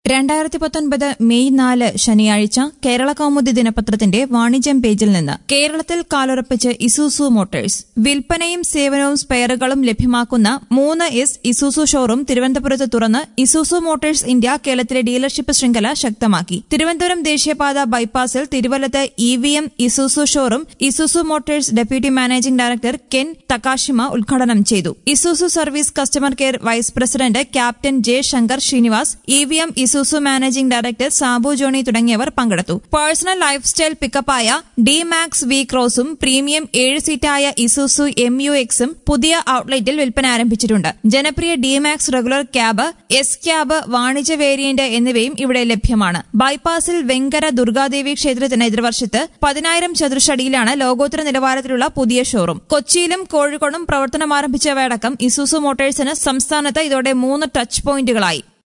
രണ്ടായിരത്തി പത്തൊൻപത് മെയ് നാല് ശനിയാഴ്ച കേരള കൗമുദി ദിനപത്രത്തിന്റെ വാണിജ്യം പേജിൽ നിന്ന് കേരളത്തിൽ കാലുറപ്പിച്ച് ഇസൂസു മോട്ടോഴ്സ് വിൽപ്പനയും സേവനവും സ്പെയറുകളും ലഭ്യമാക്കുന്ന മൂന്ന് എസ് ഇസൂസു ഷോറൂം തിരുവനന്തപുരത്ത് തുറന്ന് ഇസൂസു മോട്ടോഴ്സ് ഇന്ത്യ കേരളത്തിലെ ഡീലർഷിപ്പ് ശൃംഖല ശക്തമാക്കി തിരുവനന്തപുരം ദേശീയപാത ബൈപ്പാസിൽ തിരുവല്ലത്ത് E V M Isuzu showroom Isuzu Motors deputy managing director Ken Takashima ഉദ്ഘാടനം ചെയ്തു Isuzu service customer care vice president captain J Shankar Srinivas E V M Isuzu managing director Sabu Johny തുടങ്ങിയവർ പങ്കെടുത്തു പേഴ്സണൽ ലൈഫ് സ്റ്റൈൽ പിക്കപ്പായ ഡി മാക്സ് വി ക്രോസും premium ഏഴ് സീറ്റായ Isuzu M U എക്സും പുതിയ ഔട്ട്ലെറ്റിൽ വിൽപ്പന ആരംഭിച്ചിട്ടുണ്ട് ജനപ്രിയ D Max regular cab S cab വാണിജ്യ വേരിയന്റ് എന്നിവയും ഇവിടെ ലഭ്യമാണ് ബൈപ്പാസിൽ വെങ്കര ദുർഗാദേവി ക്ഷേത്രത്തിന് എതിർവശത്ത് പതിനായിരം ചതുരശ്രടിയിലാണ് ലോകോത്തര നിലവാരത്തിലുള്ള പുതിയ ഷോറൂം കൊച്ചിയിലും കോഴിക്കോടും പ്രവർത്തനം ആരംഭിച്ചവയടക്കം ഇസൂസു മോട്ടോഴ്സിന് സംസ്ഥാനത്ത് ഇതോടെ മൂന്ന് ടച്ച് പോയിന്റുകളായി